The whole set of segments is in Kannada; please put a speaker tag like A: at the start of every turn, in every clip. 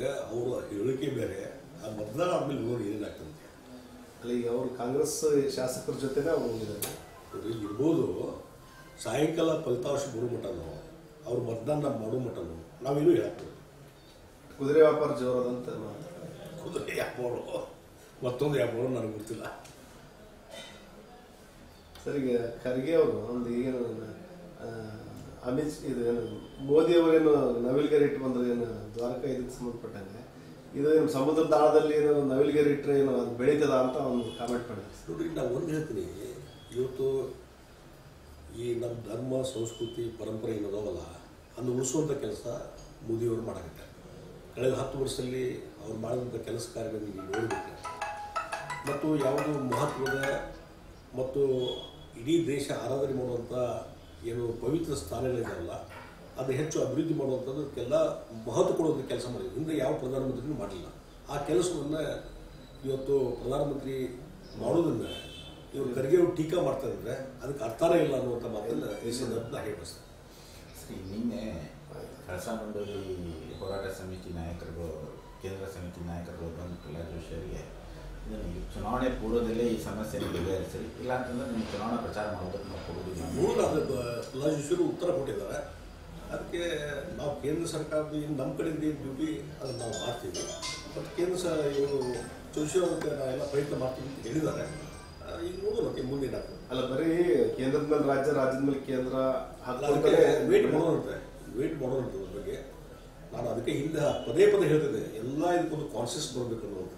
A: ಅವರ ಹೇಳಿಕೆ ಬೇರೆ ಆ ಮತದಾನ ಆದ್ಮೇಲೆ ನೋಡಿ ಏನಾಗ್ತದೆ
B: ಅಲ್ಲ ಈಗ ಅವರು ಕಾಂಗ್ರೆಸ್ ಶಾಸಕರ ಜೊತೆನೇ ಅವ್ರು ಹೋಗಿದ್ದಾರೆ
A: ಅದು ಇರ್ಬೋದು ಸಾಯಂಕಾಲ ಫಲಿತಾಂಶ ಬರೋ ಮಟನು ಅವ್ರು ಮತದಾನ ಮಾಡೋ ಮಟನು ನಾವೇನು ಹೇಳ್ತೀವಿ
B: ಕುದುರೆ ವ್ಯಾಪಾರ ಜೋರದಂತ ಮಾತು.
A: ಕುದುರೆ ಯಾಪೋರು ಮತ್ತೊಂದು ಯಾಪೋರು ನನಗೆ ಗೊತ್ತಿಲ್ಲ
B: ಸರ್ ಈಗ ಖರ್ಗೆ ಅವರು ಒಂದು ಏನು ಆ, ಅಮಿತ್ ಇದು ಏನು ಮೋದಿ ಅವರೇನು ನವಿಲ್ಗರಿ ಇಟ್ಟು ಬಂದ್ರೆ ಏನು ದ್ವಾರಕಾ ಇದಕ್ಕೆ ಸಂಬಂಧಪಟ್ಟಂಗೆ ಇದು ಏನು ಸಮುದ್ರ ದಾಳದಲ್ಲಿ ಏನು ನವಿಲ್ಗರಿ ಇಟ್ಟರೆ ಏನು ಅದು ಬೆಳೀತದ ಅಂತ ಒಂದು ಕಾಮೆಂಟ್ ಮಾಡಿದ್ರು
A: ನೋಡ್ರಿ ನಾವು ಒಂದು ಹೇಳ್ತೀನಿ ಇವತ್ತು ಈ ನಮ್ಮ ಧರ್ಮ ಸಂಸ್ಕೃತಿ ಪರಂಪರೆ ಏನದಾವಲ್ಲ ಅದನ್ನು ಉಳಿಸುವಂಥ ಕೆಲಸ ಮೋದಿಯವರು ಮಾಡಾಕತ್ತಾರೆ ಕಳೆದ ಹತ್ತು ವರ್ಷದಲ್ಲಿ ಅವ್ರು ಮಾಡಿದಂಥ ಕೆಲಸ ಕಾರ್ಯಗಳನ್ನು ನೀವು ನೋಡಬೇಕು ಮತ್ತು ಯಾವುದು ಮಹತ್ವದ ಮತ್ತು ಇಡೀ ದೇಶ ಆರಾಧನೆ ಮಾಡುವಂಥ ಏನು ಪವಿತ್ರ ಸ್ಥಾನಗಳಿದಾವಲ್ಲ ಅದು ಹೆಚ್ಚು ಅಭಿವೃದ್ಧಿ ಮಾಡುವಂಥದ್ದಕ್ಕೆಲ್ಲ ಮಹತ್ವ ಕೊಡುವಂಥ ಕೆಲಸ ಮಾಡಿದ್ರು ಹಿಂದೆ ಯಾವ ಪ್ರಧಾನಮಂತ್ರಿನೂ ಮಾಡಲಿಲ್ಲ ಆ ಕೆಲಸವನ್ನು ಇವತ್ತು ಪ್ರಧಾನಮಂತ್ರಿ ಮಾಡೋದನ್ನ ಇವರು ಖರ್ಗೆ ಅವರು ಟೀಕಾ ಮಾಡ್ತಾ ಇದ್ರೆ ಅದಕ್ಕೆ ಅರ್ಥನೇ ಇಲ್ಲ ಅನ್ನುವಂಥ ಮಾತನ್ನು ಈ ಸಂದರ್ಭದಲ್ಲಿ ಹೇಳಿ
C: ಶ್ರೀ ನಿನ್ನೆ ಕಳಸಾ ಬಂಡೂರಿ ಹೋರಾಟ ಸಮಿತಿ ನಾಯಕರುಗಳು ಕೇಂದ್ರ ಸಮಿತಿ ನಾಯಕರುಗಳು ಬಂದು ಪ್ರಹ್ಲಾದ್ ಜೋಶಿ ಅವರಿಗೆ ಇದನ್ನು ಈ ಚುನಾವಣೆ ಪೂರ್ವದಲ್ಲೇ ಈ ಸಮಸ್ಯೆಯನ್ನು ಬಗೆಹರಿಸಿರಿ ಇಲ್ಲ ಅಂತಂದ್ರೆ ನಿಮ್ಗೆ ಚುನಾವಣಾ ಪ್ರಚಾರ ಮಾಡೋದಕ್ಕೆ ನಾವು ಕೊಡೋದಿಲ್ಲ
A: ಮೂಲ ಅದು ಪ್ರಹ್ಲಾದ್ ಉತ್ತರ ಕೊಟ್ಟಿದ್ದಾರೆ ಅದಕ್ಕೆ ನಾವು ಕೇಂದ್ರ ಸರ್ಕಾರದ ಏನು ನಮ್ಮ ಕಡೆಯಿಂದ ಏನು ಡ್ಯೂಟಿ ಅದನ್ನು ನಾವು ಮಾಡ್ತೀವಿ ಮತ್ತು ಕೇಂದ್ರ ಸ ಇವರು ಜೋಶಿ ಅವ್ರಿಗೆ ನಾವೆಲ್ಲ ಪ್ರಯತ್ನ ಮಾಡ್ತೀವಿ ಅಂತ ಹೇಳಿದ್ದಾರೆ ಆ, ಈಗ ನೋಡೋಣ ಮುಂದೆ ಏನಾಗ್ತದೆ
B: ಅಲ್ಲ ಬರೀ ಕೇಂದ್ರದ ಮೇಲೆ ರಾಜ್ಯ ರಾಜ್ಯದ ಮೇಲೆ ಕೇಂದ್ರ
A: ಅಲ್ಲ, ಅದಕ್ಕೆ ವೇಟ್ ಮಾಡೋಣಂತೆ ವೇಟ್ ಮಾಡೋಣಂತೆ ಅದ್ರ ಬಗ್ಗೆ ನಾನು ಅದಕ್ಕೆ ಹಿಂದೆ ಪದೇ ಪದೇ ಹೇಳ್ತಿದ್ದೆ ಎಲ್ಲ ಇದಕ್ಕೊಂದು ಕಾನ್ಸಿಯಸ್ ಬರಬೇಕು ಅನ್ನುವಂಥದ್ದು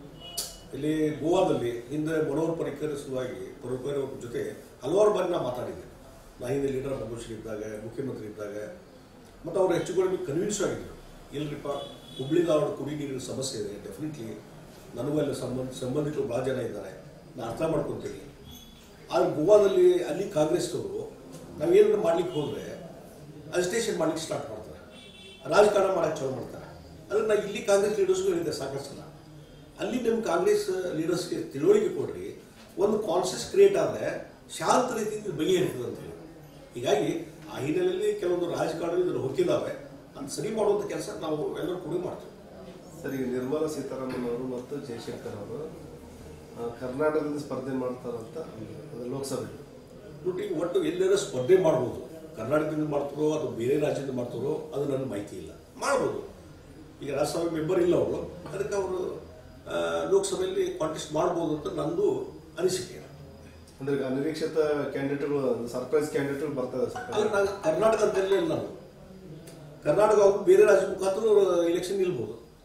A: ಇಲ್ಲಿ ಗೋವಾದಲ್ಲಿ ಹಿಂದೆ ಮನೋಹರ್ ಪರಿಕರ್ ಸಲುವಾಗಿ ಪರಿಕರ್ ಅವ್ರ ಜೊತೆ ಹಲವಾರು ಬಾರಿ ನಾನು ಮಾತಾಡಿದ್ದೆ ನಾ ಹಿಂದೆ ಲೀಡರ್ ಪ್ರಮೋಷನ್ ಇದ್ದಾಗ ಮುಖ್ಯಮಂತ್ರಿ ಇದ್ದಾಗ ಮತ್ತು ಅವರು ಹೆಚ್ಚು ಕಡಿಮೆ ಕನ್ವಿನ್ಸ್ ಆಗಿದ್ರು ಇಲ್ರಿಪ್ಪ ಹುಬ್ಳಿದ ಅವ್ರ ಕುಡಿ ನೀರಿನ ಸಮಸ್ಯೆ ಇದೆ ಡೆಫಿನೆಟ್ಲಿ ನನಗೂ ಅಲ್ಲಿ ಸಂಬಂಧ ಸಂಬಂಧಿಕರು ಭಾಳ ಜನ ಇದ್ದಾರೆ ನಾನು ಅರ್ಥ ಮಾಡ್ಕೊತೀನಿ ಆದ್ರೆ ಗೋವಾದಲ್ಲಿ ಅಲ್ಲಿ ಕಾಂಗ್ರೆಸ್ನವರು ನಾವೇನಾದ್ರು ಮಾಡ್ಲಿಕ್ಕೆ ಹೋದ್ರೆ ಅಜಿಟೇಷನ್ ಮಾಡ್ಲಿಕ್ಕೆ ಸ್ಟಾರ್ಟ್ ಮಾಡ್ತಾರೆ ರಾಜಕಾರಣ ಮಾಡಕ್ಕೆ ಚಾಲು ಮಾಡ್ತಾರೆ ಅದನ್ನ ನಾ ಇಲ್ಲಿ ಕಾಂಗ್ರೆಸ್ ಲೀಡರ್ಸ್ಗೂ ಹೇಳಿದೆ ಸಾಕಷ್ಟು ಸಲ ಅಲ್ಲಿ ನಿಮ್ಮ ಕಾಂಗ್ರೆಸ್ ಲೀಡರ್ಸ್ಗೆ ತಿಳುವಳಿಕೆ ಕೊಡ್ರಿ ಒಂದು ಕಾನ್ಸಿಯಸ್ ಕ್ರಿಯೇಟ್ ಆದರೆ ಶಾಂತ ರೀತಿಯಿಂದ ಬಗೆಹರಿತದೆ ಅಂತ ಹೇಳಿ ಹೀಗಾಗಿ ಆ ಹಿನ್ನೆಲೆಯಲ್ಲಿ ಕೆಲವೊಂದು ರಾಜಕಾರಣ ಇದ್ರ ಹೊಕ್ಕಿದಾವೆ ಅದನ್ನ ಸರಿ ಮಾಡುವಂಥ ಕೆಲಸ ನಾವು ಎಲ್ಲರೂ ಕೂಡ ಮಾಡ್ತೀವಿ
B: ಸರ್ ಈಗ ನಿರ್ಮಲಾ ಸೀತಾರಾಮನ್ ಅವರು ಮತ್ತು ಜಯಶಂಕರ್ ಅವರು ಆ, ಕರ್ನಾಟಕದಿಂದ ಸ್ಪರ್ಧೆ ಮಾಡ್ತಾರಂತ ಅದು ಲೋಕಸಭೆ
A: ನೋಡಿ ಒಟ್ಟು ಎಲ್ಲರ ಸ್ಪರ್ಧೆ ಮಾಡ್ಬೋದು ಕರ್ನಾಟಕದಿಂದ ಮಾಡ್ತಾರೋ ಅಥವಾ ಬೇರೆ ರಾಜ್ಯದಿಂದ ಮಾಡ್ತಾರೋ ಅದು ನನ್ನ ಮಾಹಿತಿ ಇಲ್ಲ ಮಾಡ್ಬೋದು ಈಗ ರಾಜ್ಯಸಭೆ ಮೆಂಬರ್ ಇಲ್ಲ ಅವರು ಅದಕ್ಕೆ ಅವರು ಆ, ಲೋಕಸಭೆಯಲ್ಲಿ ಕಾಂಟೆಸ್ಟ್ ಮಾಡ್ಬೋದು ಅಂತ ನಂದು ಅನಿಸಿಕೆ
B: ಅಂದ್ರೆ ಈಗ ಅನಿರೀಕ್ಷಿತ ಕ್ಯಾಂಡಿಡೇಟ್ಗಳು ಸರ್ಪ್ರೈಸ್ ಕ್ಯಾಂಡಿಡೇಟ್ಗಳು ಬರ್ತದೆ ಸರ್
A: ಆದ್ರೆ ನಾನು ಕರ್ನಾಟಕ ಅಂತಲೇ ಇಲ್ಲ ನಾನು ಕರ್ನಾಟಕ ಅವ್ರು ಬೇರೆ ರಾಜ್ಯ ಮುಖಾಂತರ ಎಲೆಕ್ಷನ್ ನಿಲ್ಬೋದು